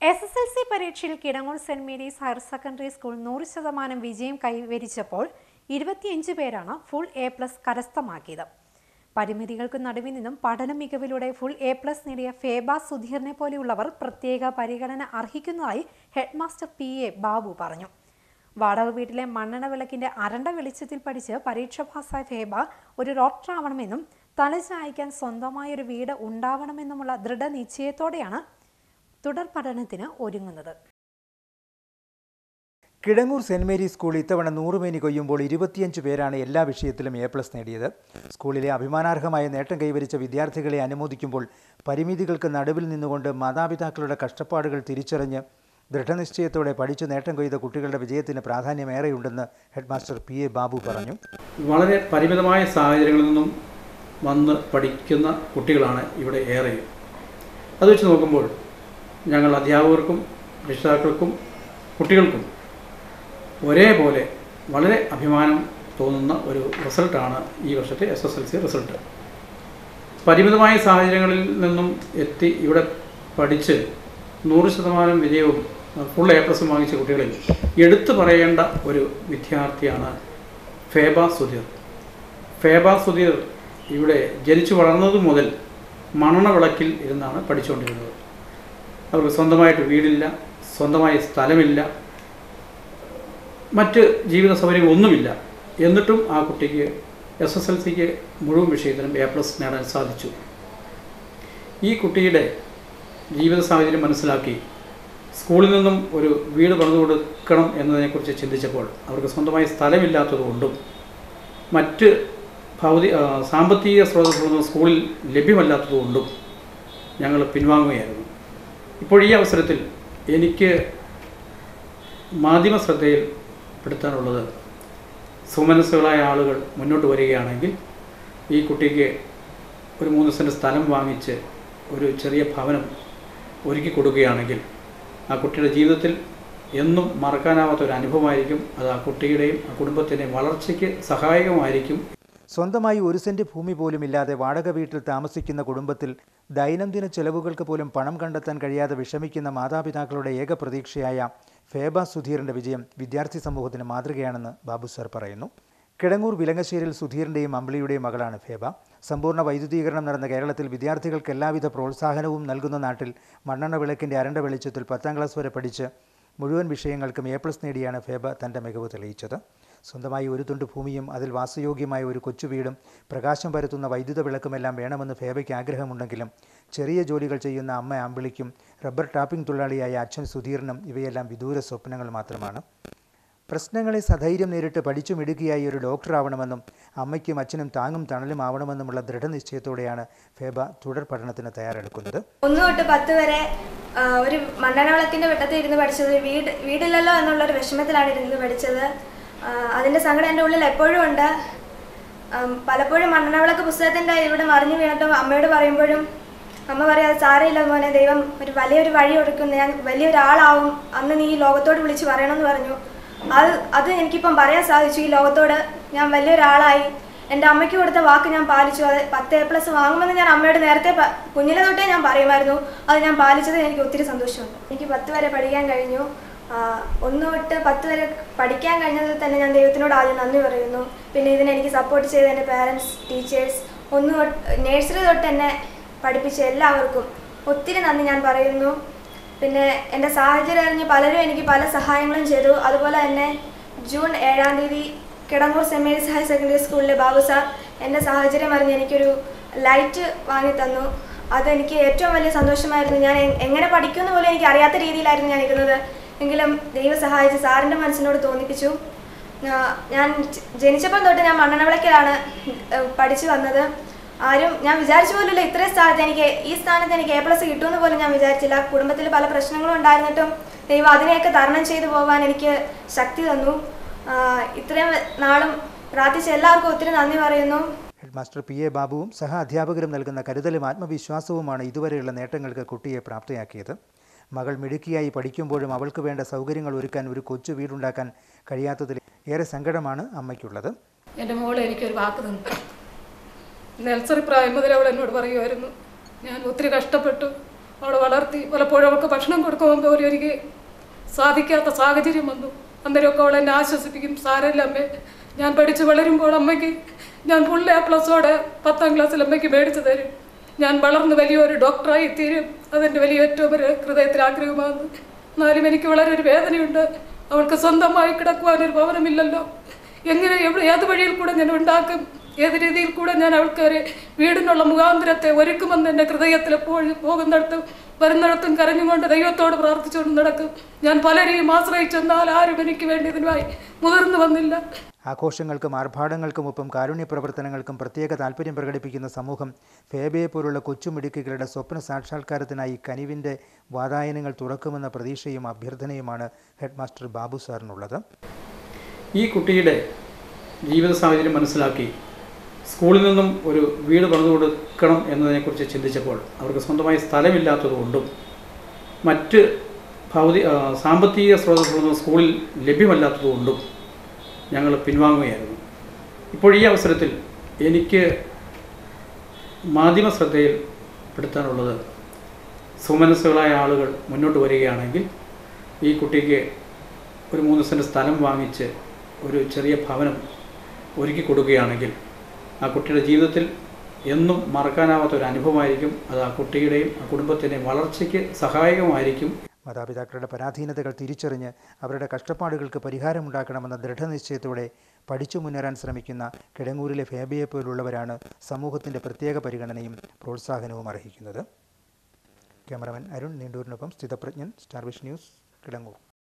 S S L C പരീക്ഷയിൽ Kidangoor saint Mary's higher secondary school നൂറ് ശതമാനം വിജയം കൈവരിച്ചപ്പോൾ ഇരുപത്തിയഞ്ച് പേരാണ് ഫുൾ എ പ്ലസ് കരസ്ഥമാക്കിയത് പരിമിതികൾക്ക് നടുവിൽ നിന്നും പഠന മികവിലൂടെ ഫുൾ എ പ്ലസ് നേടിയ ഫേബ സുധീറിനെ പോലെയുള്ളവർ പ്രത്യേക പരിഗണന അർഹിക്കുന്നതായി ഹെഡ്മാസ്റ്റർ പി എ ബാബു പറഞ്ഞു വാടക വീട്ടിലെ മണ്ണെണ്ണ വിളക്കിന്റെ അരണ്ട വെളിച്ചത്തിൽ പഠിച്ച് പരീക്ഷ പാസ്സായ ഫേബ ഒരു ഡോക്ടറാവണമെന്നും തലചായ്ക്കാൻ സ്വന്തമായൊരു വീട് ഉണ്ടാവണമെന്നുമുള്ള ദൃഢനിശ്ചയത്തോടെയാണ് തുടർ പഠനത്തിന് ഒരുങ്ങുന്നത് കിടങ്ങൂർ സെന്റ് മേരീസ് സ്കൂൾ ഇത്തവണ നൂറുമേനി കൊയ്യുമ്പോൾ ഇരുപത്തിയഞ്ച് പേരാണ് എല്ലാ വിഷയത്തിലും എ പ്ലസ് നേടിയത് സ്കൂളിലെ അഭിമാനാർഹമായ നേട്ടം കൈവരിച്ച വിദ്യാർത്ഥികളെ അനുമോദിക്കുമ്പോൾ പരിമിതികൾക്ക് നടുവിൽ നിന്നുകൊണ്ട് മാതാപിതാക്കളുടെ കഷ്ടപ്പാടുകൾ തിരിച്ചറിഞ്ഞ് ദൃഢനിശ്ചയത്തോടെ പഠിച്ചു നേട്ടം കൊയ്ത കുട്ടികളുടെ വിജയത്തിന് പ്രാധാന്യമേറെയുണ്ടെന്ന് ഹെഡ്മാസ്റ്റർ പി എ ബാബു പറഞ്ഞു വളരെ പരിമിതമായ സാഹചര്യങ്ങളിൽ നിന്നും വന്ന് പഠിക്കുന്ന കുട്ടികളാണ് ഇവിടെ ഏറെയും അത് വെച്ച് നോക്കുമ്പോൾ ഞങ്ങൾ അധ്യാപകർക്കും രക്ഷിതാക്കൾക്കും കുട്ടികൾക്കും ഒരേപോലെ വളരെ അഭിമാനം തോന്നുന്ന ഒരു റിസൾട്ടാണ് ഈ വർഷത്തെ S S L C result പരിമിതമായ സാഹചര്യങ്ങളിൽ നിന്നും എത്തി ഇവിടെ പഠിച്ച് നൂറ് ശതമാനം വിജയവും ഫുൾ എ പ്ലസും വാങ്ങിച്ച കുട്ടികളിൽ എടുത്തു പറയേണ്ട ഒരു വിദ്യാർത്ഥിയാണ് ഫേബ സുധീർ ഫേബ സുധീർ ഇവിടെ ജനിച്ചു വളർന്നതു മുതൽ മണണ വിളക്കിൽ ഇരുന്നാണ് പഠിച്ചുകൊണ്ടിരുന്നത് അവർക്ക് സ്വന്തമായിട്ട് വീടില്ല സ്വന്തമായ സ്ഥലമില്ല മറ്റ് ജീവിത സൗകര്യങ്ങളൊന്നുമില്ല എന്നിട്ടും ആ കുട്ടിക്ക് എസ് എസ് എൽ സിക്ക് മുഴുവൻ വിഷയത്തിലും എ പ്ലസ് നേടാൻ സാധിച്ചു ഈ കുട്ടിയുടെ ജീവിത സാഹചര്യം മനസ്സിലാക്കി സ്കൂളിൽ നിന്നും ഒരു വീട് പണിതു കൊടുക്കണം എന്നതിനെക്കുറിച്ച് ചിന്തിച്ചപ്പോൾ അവർക്ക് സ്വന്തമായി സ്ഥലമില്ലാത്തതുകൊണ്ടും മറ്റ് ഭൗതി ആ, സാമ്പത്തിക സ്രോതസ്സുകളൊന്നും സ്കൂളിൽ ലഭ്യമല്ലാത്തതുകൊണ്ടും ഞങ്ങൾ പിൻവാങ്ങുകയായിരുന്നു ഇപ്പോൾ ഈ അവസരത്തിൽ എനിക്ക് മാധ്യമ ശ്രദ്ധയിൽ പെടുത്താനുള്ളത് സുമനസ്സുകളായ ആളുകൾ മുന്നോട്ട് വരികയാണെങ്കിൽ ഈ കുട്ടിക്ക് ഒരു മൂന്ന് സെൻറ്റ് സ്ഥലം വാങ്ങിച്ച് ഒരു ചെറിയ ഭവനം ഒരുക്കി കൊടുക്കുകയാണെങ്കിൽ ആ കുട്ടിയുടെ ജീവിതത്തിൽ എന്നും മറക്കാനാവാത്ത ഒരു അനുഭവമായിരിക്കും അത് ആ കുട്ടിയുടെയും ആ കുടുംബത്തിൻ്റെയും വളർച്ചയ്ക്ക് സഹായകമായിരിക്കും സ്വന്തമായി ഒരു സെന്റ് ഭൂമി പോലും ഇല്ലാതെ വാടക വീട്ടിൽ താമസിക്കുന്ന കുടുംബത്തിൽ ദൈനംദിന ചെലവുകൾക്ക് പോലും പണം കണ്ടെത്താൻ കഴിയാതെ വിഷമിക്കുന്ന മാതാപിതാക്കളുടെ ഏക പ്രതീക്ഷയായ ഫേബ സുധീറിന്റെ വിജയം വിദ്യാർത്ഥി സമൂഹത്തിന് മാതൃകയാണെന്ന് ബാബു സർ പറയുന്നു കിടങ്ങൂർ വിലങ്ങശ്ശേരിയിൽ സുധീറിന്റെയും അമ്പിളിയുടെയും മകളാണ് ഫേബ സമ്പൂർണ്ണ വൈദ്യുതീകരണം നടന്ന കേരളത്തിൽ വിദ്യാർത്ഥികൾക്ക് എല്ലാവിധ പ്രോത്സാഹനവും നൽകുന്ന നാട്ടിൽ മണ്ണെണ്ണ വിളക്കിന്റെ അരണ്ട വെളിച്ചത്തിൽ പത്താം ക്ലാസ് വരെ പഠിച്ച് മുഴുവൻ വിഷയങ്ങൾക്കും എ പ്ലസ് നേടിയാണ് ഫേബ തൻ്റെ മികവ് തെളിയിച്ചത് സ്വന്തമായി ഒരു തുണ്ട് ഭൂമിയും അതിൽ വാസയോഗ്യമായ ഒരു കൊച്ചു വീടും പ്രകാശം പരത്തുന്ന വൈദ്യുത വിളക്കുമെല്ലാം വേണമെന്ന് ഫേബയ്ക്ക് ആഗ്രഹമുണ്ടെങ്കിലും ചെറിയ ജോലികൾ ചെയ്യുന്ന അമ്മ അമ്പിളിക്കും റബ്ബർ ടാപ്പിംഗ് തൊഴിലാളിയായ അച്ഛൻ സുധീറിനും ഇവയെല്ലാം വിദൂര സ്വപ്നങ്ങൾ മാത്രമാണ് പ്രശ്നങ്ങളെ സധൈര്യം നേരിട്ട് പഠിച്ചു മിടുക്കിയായി ഒരു ഡോക്ടറാവണമെന്നും അമ്മയ്ക്കും അച്ഛനും താങ്ങും തണലും ആവണമെന്നുമുള്ള ദൃഢനിശ്ചയത്തോടെയാണ് ഫേബ തുടർ പഠനത്തിന് തയ്യാറെടുക്കുന്നത് ഒന്ന് തൊട്ട് പത്ത് വരെ ആ, ഒരു മണ്ണെണ്ണ വിളക്കിന്റെ വെട്ടത്തിൽ ഇരുന്ന് പഠിച്ചത് വീട് വീടില്ലല്ലോ എന്നുള്ളൊരു വിഷമത്തിലാണ് ഇരുന്ന് പഠിച്ചത് ആ, അതിന്റെ സങ്കടം എൻ്റെ ഉള്ളിൽ എപ്പോഴും ഉണ്ട് ആം, പലപ്പോഴും മണ്ണെണ്ണ വിളക്ക് പുസ്തകത്തിന്റെ ഇവിടെ മറിഞ്ഞു വീണിട്ടും അമ്മയോട് പറയുമ്പോഴും അമ്മ പറയാം അത് സാരമില്ല മോനെ ദൈവം ഒരു വലിയൊരു വഴി ഒരുക്കുന്നു ഞാൻ വലിയൊരാളാവും അന്ന് നീ ഈ ലോകത്തോട് വിളിച്ച് പറയണമെന്ന് പറഞ്ഞു അത് അത് എനിക്കിപ്പം പറയാൻ സാധിച്ചു ഈ ലോകത്തോട് ഞാൻ വലിയൊരാളായി എൻ്റെ അമ്മയ്ക്ക് കൊടുത്ത വാക്ക് ഞാൻ പാലിച്ചു അത് പത്ത് എ പ്ലസ് വാങ്ങുമെന്ന് ഞാൻ അമ്മയോട് നേരത്തെ പ- കുഞ്ഞിലെ തൊട്ടേ ഞാൻ പറയുമായിരുന്നു അത് ഞാൻ പാലിച്ചത് എനിക്ക് ഒത്തിരി സന്തോഷമുണ്ട് എനിക്ക് പത്ത് വരെ പഠിക്കാൻ കഴിഞ്ഞു ആ, ഒന്ന് തൊട്ട് പത്ത് വരെ പഠിക്കാൻ കഴിഞ്ഞതിൽ തന്നെ ഞാൻ ദൈവത്തിനോട് ആദ്യം നന്ദി പറയുന്നു പിന്നെ ഇതിന് എനിക്ക് സപ്പോർട്ട് ചെയ്ത എൻ്റെ പാരൻസ് ടീച്ചേഴ്സ് ഒന്ന് തൊട്ട് നേഴ്സറി തൊട്ട് എന്നെ പഠിപ്പിച്ച എല്ലാവർക്കും ഒത്തിരി നന്ദി ഞാൻ പറയുന്നു പിന്നെ എൻ്റെ സാഹചര്യം അറിഞ്ഞ് പലരും എനിക്ക് പല സഹായങ്ങളും ചെയ്തു അതുപോലെ തന്നെ ജൂൺ ഏഴാം തീയതി Kidangoor saint Mary's higher secondary സ്കൂളിലെ ബാബു സാർ എൻ്റെ സാഹചര്യം അറിഞ്ഞ് എനിക്കൊരു ലൈറ്റ് വാങ്ങി തന്നു അതെനിക്ക് ഏറ്റവും വലിയ സന്തോഷമായിരുന്നു ഞാൻ എ- എങ്ങനെ പഠിക്കുമെന്ന് പോലും എനിക്ക് അറിയാത്ത രീതിയിലായിരുന്നു ഞാൻ ഇരുന്നത് എങ്കിലും ദൈവം സഹായിച്ച് സാറിൻ്റെ മനസ്സിനോട് തോന്നിപ്പിച്ചു ആ, ഞാൻ ജ- ജനിച്ചപ്പം തൊട്ട് ഞാൻ മണ്ണെണ്ണവിളക്കിലാണ് ഏഹ്, പഠിച്ചു വന്നത് ആരും ഞാൻ വിചാരിച്ച പോലുമില്ല ഇത്രയും സ്ഥാനത്ത് എനിക്ക് ഈ സ്ഥാനത്ത് എനിക്ക് എ പ്ലസ് കിട്ടുമെന്ന് പോലും ഞാൻ വിചാരിച്ചില്ല കുടുംബത്തിൽ പല പ്രശ്നങ്ങളും ഉണ്ടായിരുന്നിട്ടും ദൈവം അതിനെയൊക്കെ തരണം ചെയ്തു പോകാൻ എനിക്ക് ശക്തി തന്നു ആ, ഇത്രയും നാളും പ്രാർത്ഥിച്ച എല്ലാവർക്കും ഒത്തിരി നന്ദി പറയുന്നു ഹെഡ്മാസ്റ്റർ പി എ ബാബുവും സഹ അധ്യാപകരും നൽകുന്ന കരുതലും ആത്മവിശ്വാസവുമാണ് ഇതുവരെയുള്ള നേട്ടങ്ങൾക്ക് കുട്ടിയെ പ്രാപ്തയാക്കിയത് മകൾ മിടുക്കിയായി പഠിക്കുമ്പോഴും അവൾക്ക് വേണ്ട സൗകര്യങ്ങൾ ഒരുക്കാൻ ഒരു കൊച്ചു വീടുണ്ടാക്കാൻ കഴിയാത്തതിൽ ഏറെ സങ്കടമാണ് അമ്മയ്ക്കുള്ളത് എൻ്റെ മോൾ എനിക്കൊരു വാക്ക് തന്നു നഴ്സറി പ്രായം മുതൽ അവൾ എന്നോട് പറയുമായിരുന്നു ഞാൻ ഒത്തിരി കഷ്ടപ്പെട്ടു അവളെ വളർത്തി പലപ്പോഴും അവൾക്ക് ഭക്ഷണം കൊടുക്കുമ്പോൾ പോലും എനിക്ക് സാധിക്കാത്ത സാഹചര്യം വന്നു അന്നേരമൊക്കെ അവൾ എന്നെ ആശ്വസിപ്പിക്കും സാരമില്ല അമ്മേ ഞാൻ പഠിച്ച് വളരുമ്പോൾ അമ്മയ്ക്ക് ഞാൻ ഫുൾ എ പ്ലസോടെ പത്താം ക്ലാസ്സിൽ അമ്മയ്ക്ക് മേടിച്ചു തരും ഞാൻ വളർന്ന് വലിയൊരു ഡോക്ടറായി തീരും അതെൻ്റെ വലിയ ഏറ്റവും ഒരു ഹൃദയത്തിൽ ആഗ്രഹമാണ് എന്നാലും എനിക്ക് വളരെ ഒരു വേദനയുണ്ട് അവൾക്ക് സ്വന്തമായി കിടക്കുവാൻ ഒരു ഭവനമില്ലല്ലോ എങ്ങനെ എവിടെ ഏത് വഴിയിൽ കൂടെ ഞാൻ ഉണ്ടാക്കും ഏത് രീതിയിൽ കൂടെ ഞാൻ അവൾക്ക് ഒരു വീടിനുള്ള മുഖാന്തരത്തെ ഒരുക്കുമെന്ന് എൻ്റെ ഹൃദയത്തിൽ എപ്പോഴും പോകുന്നിടത്തും വരുന്നിടത്തും കരഞ്ഞുകൊണ്ട് ദൈവത്തോട് പ്രാർത്ഥിച്ചുകൊണ്ട് നടക്കും ഞാൻ പലരെയും ആശ്രയിച്ചെന്നാൽ ആരും എനിക്ക് വേണ്ടി ഇതിനായി മുതിർന്നു വന്നില്ല ആഘോഷങ്ങൾക്കും ആർഭാടങ്ങൾക്കുമൊപ്പം കാരുണ്യ പ്രവർത്തനങ്ങൾക്കും പ്രത്യേക താല്പര്യം പ്രകടിപ്പിക്കുന്ന സമൂഹം ഫേബയെ പോലുള്ള കൊച്ചുമിടുക്കികളുടെ സ്വപ്ന സാക്ഷാത്കാരത്തിനായി കനിവിൻ്റെ വാതായനങ്ങൾ തുറക്കുമെന്ന പ്രതീക്ഷയും അഭ്യർത്ഥനയുമാണ് ഹെഡ് മാസ്റ്റർ ബാബു സാറിനുള്ളത് ഈ കുട്ടിയുടെ ജീവിത സാഹചര്യം മനസ്സിലാക്കി സ്കൂളിൽ നിന്നും ഒരു വീട് പണിതു കൊടുക്കണം എന്നതിനെക്കുറിച്ച് ചിന്തിച്ചപ്പോൾ അവർക്ക് സ്വന്തമായി സ്ഥലമില്ലാത്തതുകൊണ്ടും മറ്റ് ഭൗതി ആ, സാമ്പത്തിക സ്രോതസ്സുകളൊന്നും സ്കൂളിൽ ലഭ്യമല്ലാത്തതുകൊണ്ടും ഞങ്ങൾ പിൻവാങ്ങുകയായിരുന്നു ഇപ്പോൾ ഈ അവസരത്തിൽ എനിക്ക് മാധ്യമ ശ്രദ്ധയിൽ പെടുത്താനുള്ളത് സുമനസ്സുകളായ ആളുകൾ മുന്നോട്ട് വരികയാണെങ്കിൽ ഈ കുട്ടിക്ക് ഒരു മൂന്ന് സെൻറ്റ് സ്ഥലം വാങ്ങിച്ച് ഒരു ചെറിയ ഭവനം ഒരുക്കി കൊടുക്കുകയാണെങ്കിൽ ആ കുട്ടിയുടെ ജീവിതത്തിൽ എന്നും മറക്കാനാവാത്ത ഒരു അനുഭവമായിരിക്കും അത് ആ കുട്ടിയുടെയും ആ കുടുംബത്തിൻ്റെയും വളർച്ചയ്ക്ക് സഹായകമായിരിക്കും മാതാപിതാക്കളുടെ പരാധീനതകൾ തിരിച്ചറിഞ്ഞ് അവരുടെ കഷ്ടപ്പാടുകൾക്ക് പരിഹാരമുണ്ടാക്കണമെന്ന ദൃഢനിശ്ചയത്തോടെ പഠിച്ചു മുന്നേറാൻ ശ്രമിക്കുന്ന കിടങ്ങൂരിലെ ഫേബയെ പോലുള്ളവരാണ് സമൂഹത്തിൻ്റെ പ്രത്യേക പരിഗണനയും പ്രോത്സാഹനവും അർഹിക്കുന്നത് ക്യാമറമാൻ അരുൺ നീണ്ടൂരിനൊപ്പം സ്ഥിതപ്രജ്ഞൻ സ്റ്റാർ വിഷ് ന്യൂസ് കിടങ്ങൂർ